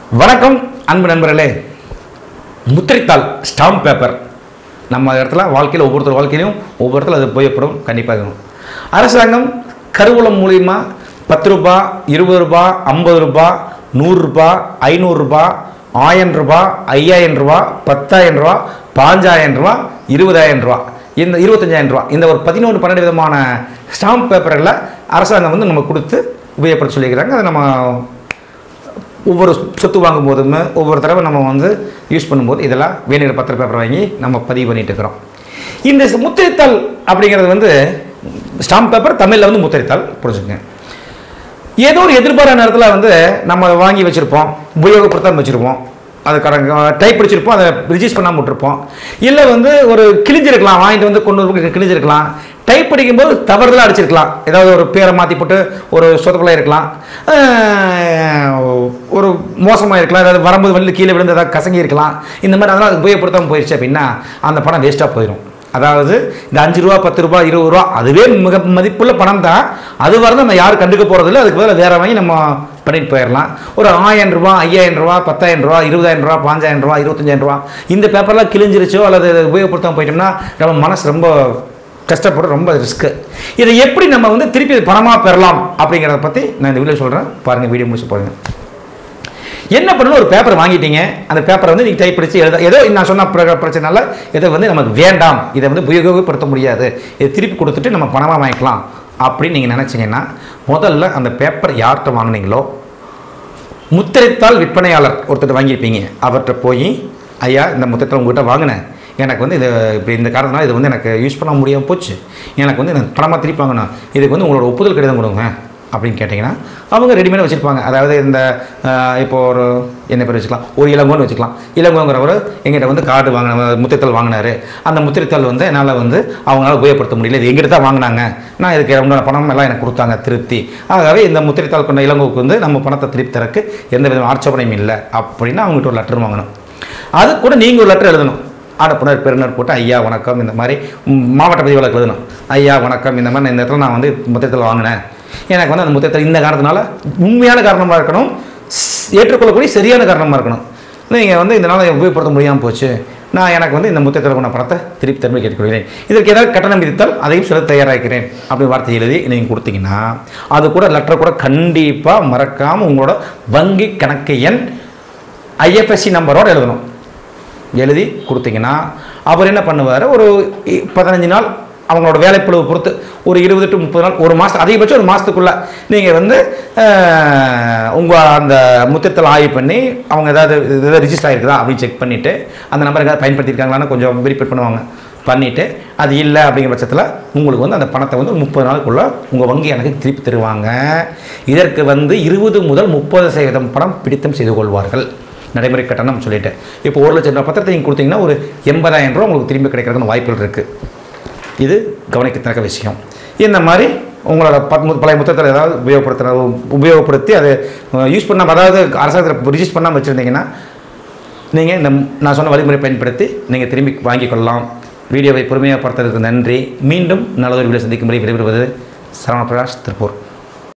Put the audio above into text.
வணக்கம் அன்பு நண்பர்களே முத்திரைத்தாள் ஸ்டாம்ப் பேப்பர் நம்ம இடத்துல வாழ்க்கையில் ஒவ்வொருத்தர் வாழ்க்கையிலையும் ஒவ்வொரு இடத்துல அது உபயோகப்படும் கண்டிப்பாக இருக்கணும் அரசாங்கம் கருவூலம் மூலிமா பத்து ரூபா இருபது ரூபா ஐம்பது ரூபா நூறுரூபா ஐநூறுரூபா ஆயிரம் ரூபா ஐயாயிரம் ரூபா பத்தாயிரம் ரூபா பாஞ்சாயிரம் ரூபா இருபதாயிரம் ரூபா இந்த இருபத்தஞ்சாயிரம் ரூபா இந்த ஒரு பதினொன்று பன்னெண்டு விதமான ஸ்டாம்ப் பேப்பர்களை அரசாங்கம் வந்து நம்ம கொடுத்து உபயோகப்படுத்த சொல்லியிருக்கிறாங்க அதை நம்ம ஒவ்வொரு சொத்து வாங்கும் போதுமே ஒவ்வொரு தடவை நம்ம வந்து யூஸ் பண்ணும்போது இதெல்லாம் வேணுங்கிற பத்திர பேப்பர் வாங்கி நம்ம பதிவு பண்ணிட்டு இருக்கிறோம் இந்த முத்திரைத்தாள் அப்படிங்கிறது வந்து ஸ்டாம்ப் பேப்பர் தமிழில் வந்து முத்திரைத்தாள் புரிஞ்சுக்கங்க ஏதோ ஒரு எதிர்பாராத நேரத்தில் வந்து நம்ம அதை வாங்கி வச்சுருப்போம் உபயோகப்படுத்தாமல் வச்சுருப்போம் அது கடங்க டைப் அடிச்சிருப்போம் அதை ரிஜிஸ்ட் பண்ணாமல் விட்டுருப்போம் இல்லை வந்து ஒரு கிழிஞ்சிருக்கலாம் வாங்கிட்டு வந்து கொண்டு வந்து கிழிஞ்சிருக்கலாம் டைப் அடிக்கும்போது தவறுதலாக அடிச்சிருக்கலாம் ஏதாவது ஒரு பேரை மாற்றி போட்டு ஒரு சொதப்பலாக இருக்கலாம் ஆஹ் ஒரு மோசமாக இருக்கலாம் ஏதாவது வரும்போது வெளியில் கீழே விழுந்து ஏதாவது கசங்கி இருக்கலாம் இந்த மாதிரி அதெல்லாம் அது உபயோகப்படுத்தாமல் போயிடுச்சு அப்படின்னா அந்த பணம் வேஸ்ட்டாக போயிடும் அதாவது இந்த அஞ்சு ரூபா பத்து ரூபா இருபது ரூபா அதுவே மிக மதிப்புள்ள பணம் தான் அது வரது நம்ம யாரும் கண்டுக்க போகிறதில்ல அதுக்கு பதிலாக வேற வாங்கி நம்ம பண்ணிட்டு போயிடலாம் ஒரு ஆயிரம் ரூபா ஐயாயிரம் ரூபா பத்தாயிரம் ரூபா இருபதாயிரம் ரூபா பாஞ்சாயிரம் ரூபா இருபத்தஞ்சாயிரம் ரூபா இந்த பேப்பர்லாம் கிழிஞ்சிருச்சோ அல்லது உபயோகப்படுத்தாமல் போயிட்டோம்னா நம்ம மனசு ரொம்ப கஷ்டப்படும் ரொம்ப ரிஸ்க்கு இதை எப்படி நம்ம வந்து திருப்பி பணமாக பெறலாம் அப்படிங்கிறத பற்றி நான் இந்த வீடியோ சொல்கிறேன் பாருங்கள் வீடியோ முடிச்சு பாருங்க என்ன பண்ணணும் ஒரு பேப்பர் வாங்கிட்டீங்க அந்த பேப்பரை வந்து நீங்கள் டைப் அடிச்சு எழுத ஏதோ நான் சொன்ன பிர- பிரச்சனைனால இதை வந்து நமக்கு வேண்டாம் இதை வந்து உபயோகப்படுத்த முடியாது இதை திருப்பி கொடுத்துட்டு நம்ம பணமாக வாங்கிக்கலாம் அப்படின்னு நீங்கள் நினச்சிங்கன்னா முதல்ல அந்த பேப்பர் யார்கிட்ட வாங்குனீங்களோ முத்திரைத்தாள் விற்பனையாளர் ஒருத்தர் வாங்கியிருப்பீங்க அவர்கிட்ட போய் ஐயா இந்த முத்திரைத்தாள் உங்ககிட்ட வாங்கினேன் எனக்கு வந்து இது இப்படி இந்த காரணத்தினால இது வந்து எனக்கு யூஸ் பண்ண முடியாமல் போச்சு எனக்கு வந்து எனக்கு பணமாக திருப்பி வாங்கணும் இதுக்கு வந்து உங்களோட ஒப்புதல் கடிதம் கொடுங்க அப்படின்னு கேட்டிங்கன்னா அவங்க ரெடிமேடாக வச்சுருப்பாங்க அதாவது இந்த ஆஹ், இப்போ ஒரு என்ன பேர் வச்சுக்கலாம் ஒரு இளங்கோன்னு வச்சுக்கலாம் இளங்கோங்கிறவர் எங்கிட்ட வந்து கார்டு வாங்கின முத்திரைத்தாள் வாங்கினாரு அந்த முத்திரைத்தாள் வந்து என்னால் வந்து அவங்களால உபயோகப்படுத்த முடியல இது எங்கிட்ட தான் வாங்கினாங்க நான் இதுக்கு உண்டான பணம் எல்லாம் எனக்கு கொடுத்தாங்க திருப்தி ஆகவே இந்த முத்திரைத்தாள் கொண்ட இளங்கோவுக்கு வந்து நம்ம பணத்தை திருப்பி தரக்கு எந்த விதமான ஆட்சேபனையும் இல்லை அப்படின்னு அவங்ககிட்ட ஒரு லெட்டர் வாங்கணும் அது கூட நீங்கள் ஒரு லெட்டர் எழுதணும் ஆடப்புனர் பெருனர் போட்டு ஐயா வணக்கம் இந்த மாதிரி ம், மாவட்ட பதிவாளருக்கு எழுதணும் ஐயா வணக்கம் இந்த மாதிரி நான் இந்த இடத்துல நான் வந்து முத்திரத்தில் வாங்கினேன் எனக்கு வந்து அந்த முத்திரத்தில் இந்த காரணத்தினால உண்மையான காரணமாக இருக்கணும் ஸ்- ஏற்றுக்கொள்ளக்கூடிய சரியான காரணமாக இருக்கணும் நீங்கள் வந்து இந்த நாளை உபயோகப்படுத்த முடியாமல் போச்சு நான் எனக்கு வந்து இந்த முத்திரத்தில் கொண்ட பணத்தை திருப்பி திரும்ப கேட்டுக்கொள்கிறேன் இதற்கு ஏதாவது கட்டணம் விதித்தால் அதையும் செலுத்த தயாராகிறேன் அப்படி வார்த்தை எழுதி நீங்கள் கொடுத்தீங்கன்னா அது கூட லெட்டர் கூட கண்டிப்பாக மறக்காமல் உங்களோட வங்கி கணக்கு எண் ஐஎஃப்எஸ்சி நம்பரோடு எழுதணும் எழுதி கொடுத்தீங்கன்னா அவர் என்ன பண்ணுவார் ஒரு இ- பதினஞ்சு நாள் அவங்களோட வேலைப்பளவு பொறுத்து ஒரு இருபது டு முப்பது நாள் ஒரு மாதம் அதிகபட்சம் ஒரு மாதத்துக்குள்ளே நீங்கள் வந்து உங்கள் அந்த முத்திரத்தில் ஆய்வு பண்ணி அவங்க ஏதாவது ஏதாவது ரிஜிஸ்டர் ஆகிருக்குதா அப்படின்னு செக் பண்ணிவிட்டு அந்த நம்பர் ஏதாவது பயன்படுத்தியிருக்காங்களான்னு கொஞ்சம் வெரிஃபை பண்ணுவாங்க பண்ணிவிட்டு அது இல்லை அப்படிங்கிற பட்சத்தில் உங்களுக்கு வந்து அந்த பணத்தை வந்து முப்பது நாளுக்குள்ளே உங்கள் வங்கி எனக்கு திருப்பி தருவாங்க இதற்கு வந்து இருபது முதல் முப்பது சதவீதம் பணம் பிடித்தம் செய்து கொள்வார்கள் நடைமுறை கட்டணம் சொல்லிட்டு இப்போ ஒரு லட்சம் ரூபாய் பத்திரத்தை நீங்கள் கொடுத்தீங்கன்னா ஒரு எண்பதாயிரம் ரூபா உங்களுக்கு திரும்பி கிடைக்கிறதுக்கு வாய்ப்புகள் இருக்குது இது கவனிக்கத்தக்க விஷயம் இந்த மாதிரி உங்களோட பத் மு- பழைய முத்தத்தில் ஏதாவது உபயோகப்படுத்துற உபயோகப்படுத்தி அதை யூஸ் பண்ணாம அதாவது அரசாங்கத்தில் ரிஜிஸ்டர் பண்ணாமல் வச்சுருந்தீங்கன்னா நீங்கள் இந்த நான் சொன்ன வழிமுறை பயன்படுத்தி நீங்கள் திரும்பி வாங்கிக் கொள்ளலாம் வீடியோவை பொறுமையாக பார்த்ததற்கு நன்றி மீண்டும் நல்லதொரு வீடியோ சந்திக்கும் முறை விடைபெறுவது சரவண பிரகாஷ் திருப்பூர்